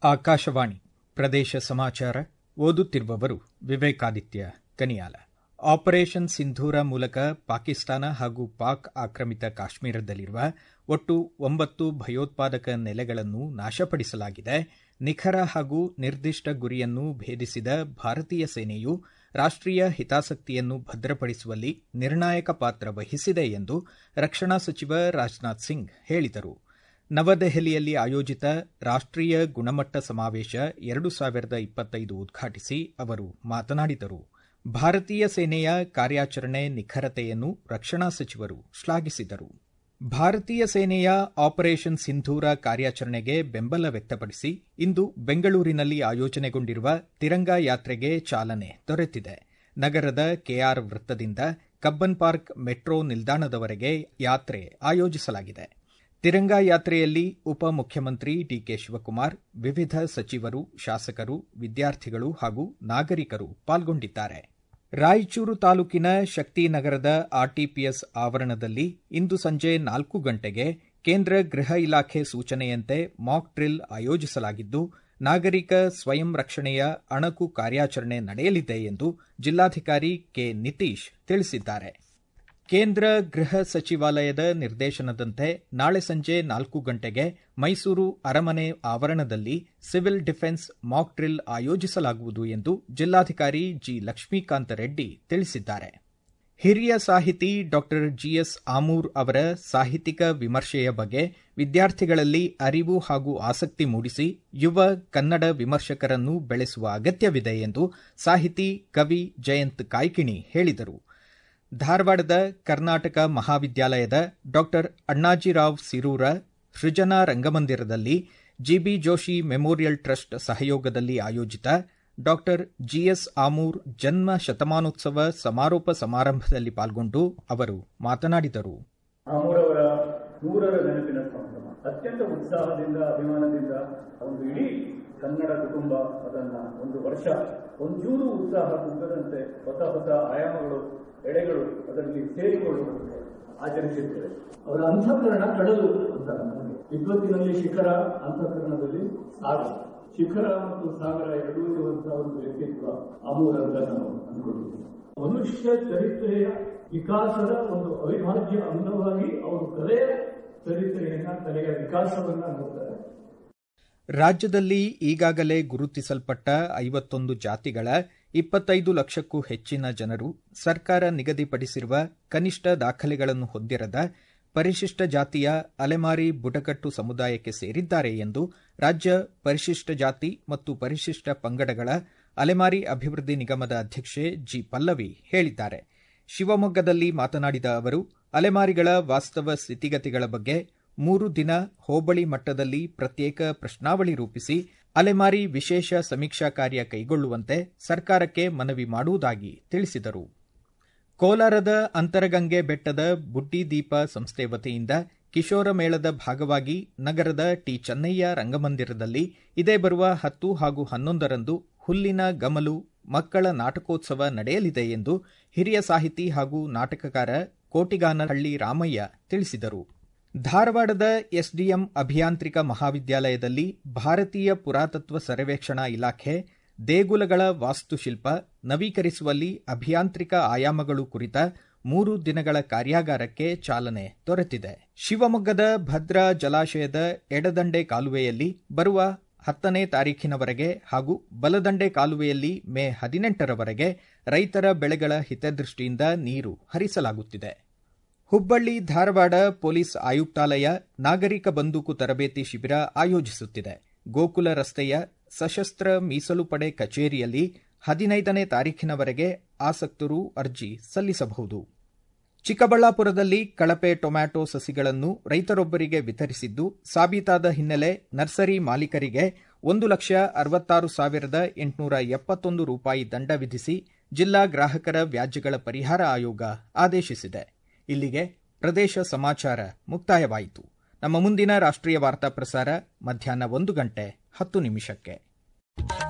ಆಕಾಶವಾಣಿ ಪ್ರದೇಶ ಸಮಾಚಾರ ಓದುತ್ತಿರುವವರು ವಿವೇಕಾದಿತ್ಯ ಕನಿಯಾಲ ಆಪರೇಷನ್ ಸಿಂಧೂರ ಮೂಲಕ ಪಾಕಿಸ್ತಾನ ಹಾಗೂ ಪಾಕ್ ಆಕ್ರಮಿತ ಕಾಶ್ಮೀರದಲ್ಲಿರುವ ಒಟ್ಟು ಒಂಬತ್ತು ಭಯೋತ್ಪಾದಕ ನೆಲೆಗಳನ್ನು ನಾಶಪಡಿಸಲಾಗಿದೆ ನಿಖರ ಹಾಗೂ ನಿರ್ದಿಷ್ಟ ಗುರಿಯನ್ನು ಭೇದಿಸಿದ ಭಾರತೀಯ ಸೇನೆಯು ರಾಷ್ಟೀಯ ಹಿತಾಸಕ್ತಿಯನ್ನು ಭದ್ರಪಡಿಸುವಲ್ಲಿ ನಿರ್ಣಾಯಕ ಪಾತ್ರ ವಹಿಸಿದೆ ಎಂದು ರಕ್ಷಣಾ ಸಚಿವ ರಾಜನಾಥ್ ಸಿಂಗ್ ಹೇಳಿದರು ನವದೆಹಲಿಯಲ್ಲಿ ಆಯೋಜಿತ ರಾಷ್ಟೀಯ ಗುಣಮಟ್ಟ ಸಮಾವೇಶ ಎರಡು ಸಾವಿರದ ಇಪ್ಪತ್ತೈದು ಉದ್ಘಾಟಿಸಿ ಅವರು ಮಾತನಾಡಿದರು ಭಾರತೀಯ ಸೇನೆಯ ಕಾರ್ಯಾಚರಣೆ ನಿಖರತೆಯನ್ನು ರಕ್ಷಣಾ ಸಚಿವರು ಶ್ಲಾಘಿಸಿದರು ಭಾರತೀಯ ಸೇನೆಯ ಆಪರೇಷನ್ ಸಿಂಧೂರ ಕಾರ್ಯಾಚರಣೆಗೆ ಬೆಂಬಲ ವ್ಯಕ್ತಪಡಿಸಿ ಇಂದು ಬೆಂಗಳೂರಿನಲ್ಲಿ ಆಯೋಜನೆಗೊಂಡಿರುವ ತಿರಂಗಾ ಯಾತ್ರೆಗೆ ಚಾಲನೆ ದೊರೆತಿದೆ ನಗರದ ಕೆಆರ್ ವೃತ್ತದಿಂದ ಕಬ್ಬನ್ ಪಾರ್ಕ್ ಮೆಟ್ರೋ ನಿಲ್ದಾಣದವರೆಗೆ ಯಾತ್ರೆ ಆಯೋಜಿಸಲಾಗಿದೆ ತಿರಂಗಾ ಯಾತ್ರೆಯಲ್ಲಿ ಉಪಮುಖ್ಯಮಂತ್ರಿ ಡಿಕೆ ಶಿವಕುಮಾರ್ ವಿವಿಧ ಸಚಿವರು ಶಾಸಕರು ವಿದ್ಯಾರ್ಥಿಗಳು ಹಾಗೂ ನಾಗರಿಕರು ಪಾಲ್ಗೊಂಡಿದ್ದಾರೆ ರಾಯಚೂರು ತಾಲೂಕಿನ ಶಕ್ತಿನಗರದ ಆರ್ಟಿಪಿಎಸ್ ಆವರಣದಲ್ಲಿ ಇಂದು ಸಂಜೆ ನಾಲ್ಕು ಗಂಟೆಗೆ ಕೇಂದ್ರ ಗೃಹ ಇಲಾಖೆ ಸೂಚನೆಯಂತೆ ಮಾಕ್ ಡ್ರಿಲ್ ಆಯೋಜಿಸಲಾಗಿದ್ದು ನಾಗರಿಕ ಸ್ವಯಂ ರಕ್ಷಣೆಯ ಅಣಕು ಕಾರ್ಯಾಚರಣೆ ನಡೆಯಲಿದೆ ಎಂದು ಜಿಲ್ಲಾಧಿಕಾರಿ ಕೆ ನಿತೀಶ್ ತಿಳಿಸಿದ್ದಾರೆ ಕೇಂದ್ರ ಗೃಹ ಸಚಿವಾಲಯದ ನಿರ್ದೇಶನದಂತೆ ನಾಳೆ ಸಂಜೆ ನಾಲ್ಕು ಗಂಟೆಗೆ ಮೈಸೂರು ಅರಮನೆ ಆವರಣದಲ್ಲಿ ಸಿವಿಲ್ ಡಿಫೆನ್ಸ್ ಮಾಕ್ ಡ್ರಿಲ್ ಆಯೋಜಿಸಲಾಗುವುದು ಎಂದು ಜಿಲ್ಲಾಧಿಕಾರಿ ಜಿ ಲಕ್ಷ್ಮೀಕಾಂತ ರೆಡ್ಡಿ ತಿಳಿಸಿದ್ದಾರೆ ಹಿರಿಯ ಸಾಹಿತಿ ಡಾ ಜಿಎಸ್ ಆಮೂರ್ ಅವರ ಸಾಹಿತ್ಯಿಕ ವಿಮರ್ಶೆಯ ಬಗ್ಗೆ ವಿದ್ಯಾರ್ಥಿಗಳಲ್ಲಿ ಅರಿವು ಹಾಗೂ ಆಸಕ್ತಿ ಮೂಡಿಸಿ ಯುವ ಕನ್ನಡ ವಿಮರ್ಶಕರನ್ನು ಬೆಳೆಸುವ ಅಗತ್ಯವಿದೆ ಎಂದು ಸಾಹಿತಿ ಕವಿ ಜಯಂತ್ ಕಾಯ್ಕಿಣಿ ಹೇಳಿದರು ಧಾರವಾಡದ ಕರ್ನಾಟಕ ಮಹಾವಿದ್ಯಾಲಯದ ಡಾ ಅಣ್ಣಾಜಿರಾವ್ ಸಿರೂರ ಸೃಜನಾ ರಂಗಮಂದಿರದಲ್ಲಿ ಜಿಬಿ ಜೋಶಿ ಮೆಮೋರಿಯಲ್ ಟ್ರಸ್ಟ್ ಸಹಯೋಗದಲ್ಲಿ ಆಯೋಜಿತ ಡಾ ಜಿಎಸ್ ಆಮೂರ್ ಜನ್ಮ ಶತಮಾನೋತ್ಸವ ಸಮಾರೋಪ ಸಮಾರಂಭದಲ್ಲಿ ಪಾಲ್ಗೊಂಡು ಅವರು ಮಾತನಾಡಿದರು ಆಮೂರವರ ನೂರರ ನೆನಪಿನ ಸಂಭ್ರಮ ಅತ್ಯಂತ ಉತ್ಸಾಹದಿಂದ ಅಭಿಮಾನದಿಂದ ಒಂದು ಇಡೀ ಕನ್ನಡ ಕುಟುಂಬ ಅದನ್ನ ಒಂದು ವರ್ಷ ಒಂಚೂರು ಉತ್ಸಾಹ ಕುಗ್ಗದಂತೆ ಹೊಸ ಹೊಸ ಆಯಾಮಗಳು ಎಳೆಗಳು ಅದರಲ್ಲಿ ಸೇರಿಕೊಳ್ಳುವಂತೆ ಆಚರಿಸಿದ್ದೇವೆ ಅವರ ಅಂತಃಕರಣ ಕಡಲು ಅಂತ ನಮಗೆ ವಿದ್ವತ್ತಿನಲ್ಲಿ ಶಿಖರ ಅಂತಃಕರಣದಲ್ಲಿ ಸಾಗರ ಶಿಖರ ಮತ್ತು ಸಾಗರ ಎರಡೂ ಇರುವಂತಹ ಒಂದು ವ್ಯಕ್ತಿತ್ವ ಅಮೂಲ ಅಂತ ನಾವು ಅಂದ್ಕೊಂಡಿದ್ದೀವಿ ಮನುಷ್ಯ ಚರಿತ್ರೆಯ ವಿಕಾಸದ ಒಂದು ಅವಿಭಾಜ್ಯ ಅಂಗವಾಗಿ ಅವರು ಕಲೆಯ ಚರಿತ್ರೆಯನ್ನ ಕಲೆಯ ವಿಕಾಸವನ್ನ ನೋಡ್ತಾರೆ ರಾಜ್ಯದಲ್ಲಿ ಈಗಾಗಲೇ ಗುರುತಿಸಲ್ಪಟ್ಟ ಐವತ್ತೊಂದು ಜಾತಿಗಳ ಇಪ್ಪತ್ತೈದು ಲಕ್ಷಕ್ಕೂ ಹೆಚ್ಚಿನ ಜನರು ಸರ್ಕಾರ ನಿಗದಿಪಡಿಸಿರುವ ಕನಿಷ್ಠ ದಾಖಲೆಗಳನ್ನು ಹೊಂದಿರದ ಪರಿಶಿಷ್ಟ ಜಾತಿಯ ಅಲೆಮಾರಿ ಬುಡಕಟ್ಟು ಸಮುದಾಯಕ್ಕೆ ಸೇರಿದ್ದಾರೆ ಎಂದು ರಾಜ್ಯ ಪರಿಶಿಷ್ಟ ಜಾತಿ ಮತ್ತು ಪರಿಶಿಷ್ಟ ಪಂಗಡಗಳ ಅಲೆಮಾರಿ ಅಭಿವೃದ್ಧಿ ನಿಗಮದ ಅಧ್ಯಕ್ಷೆ ಜಿ ಪಲ್ಲವಿ ಹೇಳಿದ್ದಾರೆ ಶಿವಮೊಗ್ಗದಲ್ಲಿ ಮಾತನಾಡಿದ ಅವರು ಅಲೆಮಾರಿಗಳ ವಾಸ್ತವ ಸ್ಥಿತಿಗತಿಗಳ ಬಗ್ಗೆ ಮೂರು ದಿನ ಹೋಬಳಿ ಮಟ್ಟದಲ್ಲಿ ಪ್ರತ್ಯೇಕ ಪ್ರಶ್ನಾವಳಿ ರೂಪಿಸಿ ಅಲೆಮಾರಿ ವಿಶೇಷ ಸಮೀಕ್ಷಾ ಕಾರ್ಯ ಕೈಗೊಳ್ಳುವಂತೆ ಸರ್ಕಾರಕ್ಕೆ ಮನವಿ ಮಾಡುವುದಾಗಿ ತಿಳಿಸಿದರು ಕೋಲಾರದ ಅಂತರಗಂಗೆ ಬೆಟ್ಟದ ಬುಡ್ಡಿದೀಪ ಸಂಸ್ಥೆ ವತಿಯಿಂದ ಕಿಶೋರ ಮೇಳದ ಭಾಗವಾಗಿ ನಗರದ ಟಿ ಚೆನ್ನಯ್ಯ ರಂಗಮಂದಿರದಲ್ಲಿ ಇದೇ ಬರುವ ಹತ್ತು ಹಾಗೂ ಹನ್ನೊಂದರಂದು ಹುಲ್ಲಿನ ಗಮಲು ಮಕ್ಕಳ ನಾಟಕೋತ್ಸವ ನಡೆಯಲಿದೆ ಎಂದು ಹಿರಿಯ ಸಾಹಿತಿ ಹಾಗೂ ನಾಟಕಕಾರ ಕೋಟಿಗಾನಹಳ್ಳಿ ರಾಮಯ್ಯ ತಿಳಿಸಿದರು ಧಾರವಾಡದ ಎಸ್ಡಿಎಂ ಅಭಿಯಾಂತ್ರಿಕ ಮಹಾವಿದ್ಯಾಲಯದಲ್ಲಿ ಭಾರತೀಯ ಪುರಾತತ್ವ ಸರ್ವೇಕ್ಷಣಾ ಇಲಾಖೆ ದೇಗುಲಗಳ ವಾಸ್ತುಶಿಲ್ಪ ನವೀಕರಿಸುವಲ್ಲಿ ಅಭಿಯಾಂತ್ರಿಕ ಆಯಾಮಗಳು ಕುರಿತ ಮೂರು ದಿನಗಳ ಕಾರ್ಯಾಗಾರಕ್ಕೆ ಚಾಲನೆ ದೊರೆತಿದೆ ಶಿವಮೊಗ್ಗದ ಭದ್ರಾ ಜಲಾಶಯದ ಎಡದಂಡೆ ಕಾಲುವೆಯಲ್ಲಿ ಬರುವ ಹತ್ತನೇ ತಾರೀಖಿನವರೆಗೆ ಹಾಗೂ ಬಲದಂಡೆ ಕಾಲುವೆಯಲ್ಲಿ ಮೇ ಹದಿನೆಂಟರವರೆಗೆ ರೈತರ ಬೆಳೆಗಳ ಹಿತದೃಷ್ಟಿಯಿಂದ ನೀರು ಹರಿಸಲಾಗುತ್ತಿದೆ ಹುಬ್ಬಳ್ಳಿ ಧಾರವಾಡ ಪೊಲೀಸ್ ಆಯುಕ್ತಾಲಯ ನಾಗರಿಕ ಬಂದೂಕು ತರಬೇತಿ ಶಿಬಿರ ಆಯೋಜಿಸುತ್ತಿದೆ ಗೋಕುಲ ರಸ್ತೆಯ ಸಶಸ್ತ್ರ ಮೀಸಲು ಪಡೆ ಕಚೇರಿಯಲ್ಲಿ ಹದಿನೈದನೇ ತಾರೀಖಿನವರೆಗೆ ಆಸಕ್ತರು ಅರ್ಜಿ ಸಲ್ಲಿಸಬಹುದು ಚಿಕ್ಕಬಳ್ಳಾಪುರದಲ್ಲಿ ಕಳಪೆ ಟೊಮ್ಯಾಟೊ ಸಸಿಗಳನ್ನು ರೈತರೊಬ್ಬರಿಗೆ ವಿತರಿಸಿದ್ದು ಸಾಬೀತಾದ ಹಿನ್ನೆಲೆ ನರ್ಸರಿ ಮಾಲೀಕರಿಗೆ ಒಂದು ಲಕ್ಷ ಅರವತ್ತಾರು ಸಾವಿರದ ಎಂಟುನೂರ ಎಪ್ಪತ್ತೊಂದು ರೂಪಾಯಿ ದಂಡ ವಿಧಿಸಿ ಜಿಲ್ಲಾ ಗ್ರಾಹಕರ ವ್ಯಾಜ್ಯಗಳ ಪರಿಹಾರ ಆಯೋಗ ಆದೇಶಿಸಿದೆ ಇಲ್ಲಿಗೆ ಪ್ರದೇಶ ಸಮಾಚಾರ ಮುಕ್ತಾಯವಾಯಿತು ನಮ್ಮ ಮುಂದಿನ ರಾಷ್ಟ್ರೀಯ ವಾರ್ತಾ ಪ್ರಸಾರ ಮಧ್ಯಾಹ್ನ ಒಂದು ಗಂಟೆ ಹತ್ತು ನಿಮಿಷಕ್ಕೆ